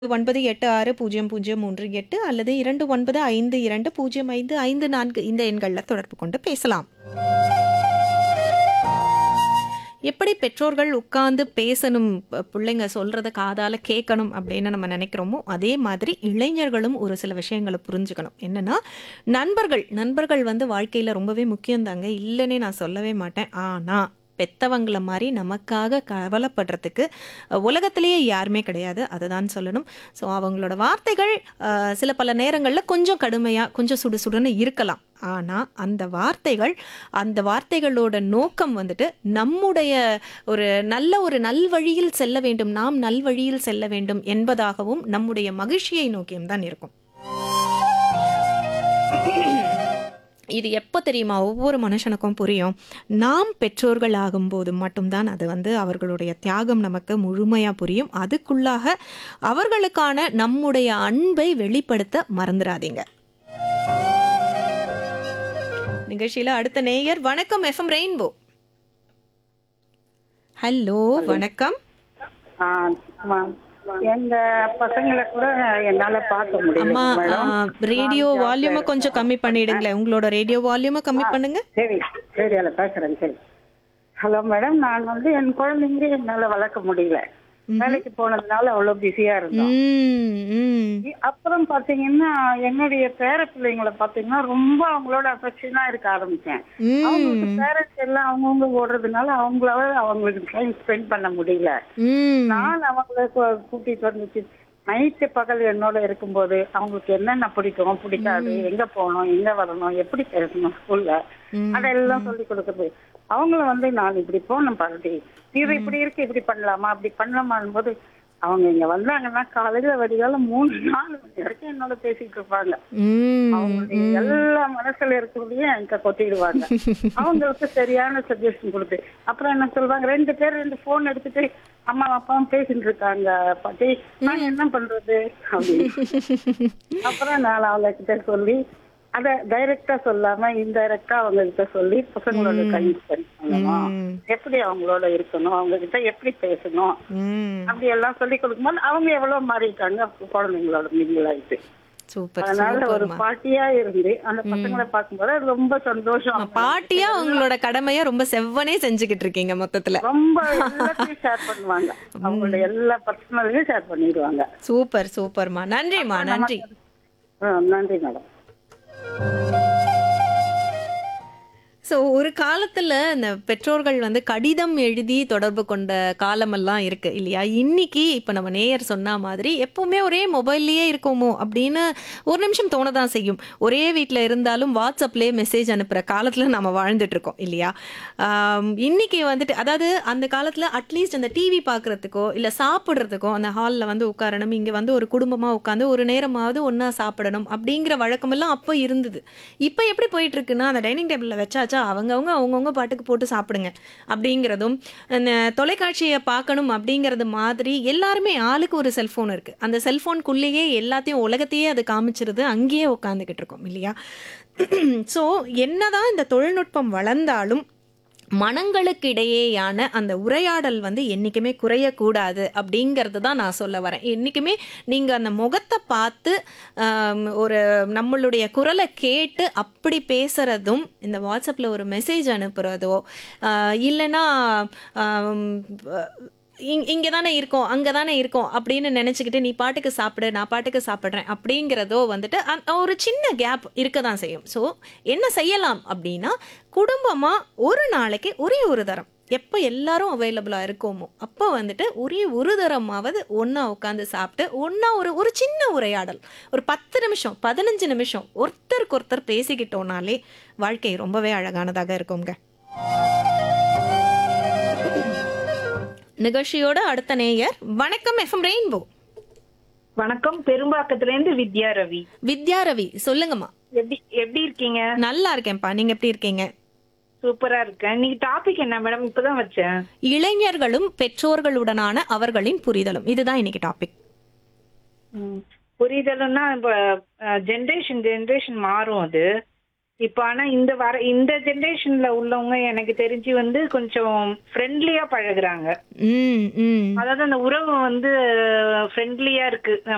98600038 அல்லது 2952052554 இந்த எண்கள்ல தொடர்பு கொண்டு பேசலாம். எப்படி பெற்றோர்கள் உட்கார்ந்து பேசணும், ப பிள்ளைங்க சொல்றத காதால கேட்கணும் அப்படின்னு நம்ம நினைக்கிறோமோ, அதே மாதிரி இளைஞர்களும் ஒரு சில விஷயங்கள புரிஞ்சுக்கணும். என்னன்னா, நண்பர்கள் நண்பர்கள் வந்து வாழ்க்கையில ரொம்பவே முக்கியம் தாங்க. இல்லன்னே நான் சொல்லவே மாட்டேன். ஆனா, பெத்தவங்கள மாரி நமக்காக கவலைப்படுறதுக்கு அ உலகத்திலேயே யாருமே கிடையாது. அததான் சொல்லணும். ஸோ அவங்களோட வார்த்தைகள் அ சில பல நேரங்கள்ல கொஞ்சம் கடுமையா, கொஞ்சம் சுடு சுடுன்னு இருக்கலாம். ஆனா, அந்த வார்த்தைகள் அந்த வார்த்தைகளோட நோக்கம் வந்துட்டு நம்முடைய ஒரு நல்ல ஒரு நல்வழியில் செல்ல வேண்டும், நாம் நல்வழியில் செல்ல வேண்டும் என்பதாகவும், நம்முடைய மகிழ்ச்சியை நோக்கியும் தான் இருக்கும். இது எப்ப தெரியுமா ஒவ்வொரு மனுஷனுக்கும் புரியும்? நாம் பெற்றோர்கள் ஆகும்போது மட்டும் தான் அது வந்து அவர்களுடைய தியாகம் நமக்கு முழுமையா புரியும். அதுக்குள்ளாக அவர்களுக்கான நம்முடைய அன்பை வெளிப்படுத்த மறந்துறாதீங்க. நிகழ்ச்சியில அடுத்த நேயர் வணக்கம் எஃப்எம் ரெயின்போ. ஹலோ வணக்கம். ஆ, ஆமா. எங்க பசங்களை கூட என்னால பார்க்க முடியல அம்மா மேடம் ரேடியோ வால்யூமை கொஞ்சம் கம்மி பண்ணிடுங்களேன். உங்களோட ரேடியோ வால்யூமை கம்மி பண்ணுங்க. சரி ரேடியோல பேசுறேன் சரி ஹலோ மேடம் நான் வந்து என் குழந்தைங்க என்னால வளர்க்க முடியல வேலைக்கு போனதுனால அவ்வளவு பிஸியா இருந்தோம் ம், ம். இ- அப்புறம் பாத்தீங்கன்னா என்னுடைய பேர பிள்ளைங்களை பாத்தீங்கன்னா ரொம்ப அவங்களோட அஃபெக்ஷனா இருக்க ஆரம்பிச்சேன் அவங்களுக்கு ம், பேரண்ட்ஸ் எல்லாம் அவங்கவுங்க ஓடுறதுனால அவங்களால அவங்களுக்கு டைம் ஸ்பெண்ட் பண்ண முடியல ம். நான் அவங்கள கூ- கூட்டிட்டு வந்துச்சு நைட்டு பகல் என்னோட இருக்கும்போது அவங்களுக்கு என்னென்ன பிடிக்கும் பிடிக்காது எங்க போகணும் எங்க வரணும் எப்படி பேசணும் ஸ்கூல்ல ம், அதெல்லாம் சொல்லி கொடுக்குறது அவங்கள வந்து நான் இப்படி போகணும் பாரதி இது இப்படி இருக்கு இப்படி பண்ணலாமா அப்படி பண்ணலாமான் போது அவங்க இங்க வந்தாங்கன்னா காலையில வடிகால மூணு நாலு மணி வரைக்கும் என்னோட பேசிட்டு இருப்பாங்க ம், அவங்களுடைய எல்லா மனசுல இருக்கிறதையும் என்கிட்ட கொட்டிடுவாங்க அவங்களுக்கு சரியான சஜஷன் கொடுத்து அப்புறம் என்ன சொல்லுவாங்க ரெண்டு பேர் ரெண்டு போன் எடுத்துட்டு அம்மா அப்பாவும் பேசிட்டு இருக்காங்க பாட்டி நான் என்ன பண்றது அப்படின்னு அப்புறம் நான் அவங்க கிட்ட சொல்லி அத டைரக்டா சொல்லாம இன்டைரக்டா அவங்க கிட்ட சொல்லி பசங்களோட டைம் ஸ்பெண்ட் பண்ணணும் ம், எப்படி அவங்களோட இருக்கணும் அவங்க கிட்ட எப்படி பேசணும் ம். அப்படி எல்லாம் சொல்லி கொடுக்கும்போது அவங்க எவ்வளவு மாறிட்டாங்க குழந்தைங்களோட மிங்கில் ஆயிட்டு சூப்பர் அதனால ஒரு சூப்பர்மா. பாட்டியா இருந்து அந்த பசங்களை பார்க்கும்போது அது ரொம்ப சந்தோஷம் பாட்டியா உங்களோட கடமைய ரொம்ப செவ்வனே செஞ்சுக்கிட்டு இருக்கீங்க மொத்தத்துல ரொம்ப எல்லாத்தையும் ஷேர் பண்ணுவாங்க அவங்களோட எல்லா பர்சனலையும் ஷேர் பண்ணிடுவாங்க சூப்பர் சூப்பர்மா நன்றிம்மா நன்றி ஆ, நன்றி மேடம் ஸோ ஒரு காலத்தில் இந்த பெற்றோர்கள் வந்து கடிதம் எழுதி தொடர்பு கொண்ட காலமெல்லாம் இருக்கு இல்லையா இன்னைக்கு இப்போ நம்ம நேயர் சொன்ன மாதிரி எப்பவுமே ஒரே மொபைல்லையே இருக்கோமோ அப்படின்னு ஒரு நிமிஷம் தோணதான் செய்யும் ஒரே வீட்டில் இருந்தாலும் வாட்ஸ்அப்லேயே மெசேஜ் அனுப்புகிற காலத்தில் நம்ம வாழ்ந்துட்டு இருக்கோம் இல்லையா ஆம், இன்னைக்கு வந்துட்டு அதாவது அந்த காலத்தில் அட்லீஸ்ட் அந்த டிவி பார்க்குறதுக்கோ இல்லை சாப்பிட்றதுக்கோ அந்த ஹாலில் வந்து உட்காரணும் இங்கே வந்து ஒரு குடும்பமாக உட்காந்து ஒரு நேரமாவது ஒன்றா சாப்பிடணும் அப்படிங்கிற வழக்கமெல்லாம் அப்போ இருந்தது இப்போ எப்படி போயிட்டு இருக்குன்னா அந்த டைனிங் டேபிளில் வச்சாச்சா அவங்கவுங்க அவங்கவுங்க பாட்டுக்கு போட்டு சாப்பிடுங்க அப்படிங்கிறதும் அந்த தொலைக்காட்சியை பார்க்கணும் அப்படிங்கிறது மாதிரி எல்லாருமே ஆளுக்கு ஒரு செல்ஃபோன் இருக்குது அந்த செல்ஃபோனுக்குள்ளேயே எல்லாத்தையும் உலகத்தையே அது காமிச்சிருது அங்கேயே உட்காந்துக்கிட்டு இருக்கோம் இல்லையா ஸோ என்னதான் இந்த தொழில்நுட்பம் வளர்ந்தாலும் மனங்களுக்கு இடையேயான அந்த உரையாடல் வந்து என்றைக்குமே குறையக்கூடாது அப்படிங்கிறது தான் நான் சொல்ல வரேன் என்றைக்குமே நீங்கள் அந்த முகத்தை பார்த்து ஆம், ஒரு நம்மளுடைய குரலை கேட்டு அப்படி பேசுகிறதும் இந்த வாட்ஸ்அப்பில் ஒரு மெசேஜ் அனுப்புகிறதோ இல்லைன்னா ஆம், இங் இங்கே தானே இருக்கோம் அங்கே தானே இருக்கோம் அப்படின்னு நினச்சிக்கிட்டு நீ பாட்டுக்கு சாப்பிடு நான் பாட்டுக்கு சாப்பிட்றேன் அப்படிங்கிறதோ வந்துட்டு அந்த- ஒரு சின்ன கேப் இருக்க தான் செய்யும் ஸோ என்ன செய்யலாம் அப்படின்னா குடும்பமாக ஒரு நாளைக்கு ஒரே ஒரு தரம் எப்போ எல்லாரும் அவைலபிளாக இருக்கோமோ அப்போ வந்துட்டு ஒரே ஒரு தரமாவது ஒன்றா உட்காந்து சாப்பிட்டு ஒன்றா ஒரு ஒரு சின்ன உரையாடல் ஒரு பத்து நிமிஷம் பதினஞ்சு நிமிஷம் ஒருத்தருக்கு ஒருத்தர் பேசிக்கிட்டோனாலே வாழ்க்கை ரொம்பவே அழகானதாக இருக்குங்க நிகழ்ச்சியோட அடுத்த நேயர் வணக்கம் எஃப்எம் ரெயின்போ வணக்கம் பெரும்பாக்கத்துல இருந்து வித்யா ரவி வித்யா ரவி சொல்லுங்கம்மா எப்படி எப்படி இருக்கீங்க நல்லா இருக்கேன்ப்பா நீங்க எப்படி இருக்கீங்க சூப்பரா இருக்கேன் நீங்க டாபிக் என்ன மேடம் இப்பதான் வச்சேன் இளைஞர்களும் பெற்றோர்களுடனான அவர்களின் புரிதலும் இதுதான் இன்னைக்கு டாபிக் புரிதலும்னா இப்ப ஜென்ரேஷன் ஜென்ரேஷன் மாறும் அது இப்ப ஆனா இந்த வர இந்த ஜென்ரேஷன்ல உள்ளவங்க எனக்கு தெரிஞ்சு வந்து கொஞ்சம் ஃப்ரெண்ட்லியா பழகுறாங்க ம் ம் அதாவது அந்த உறவு வந்து ஃப்ரெண்ட்லியா இருக்கு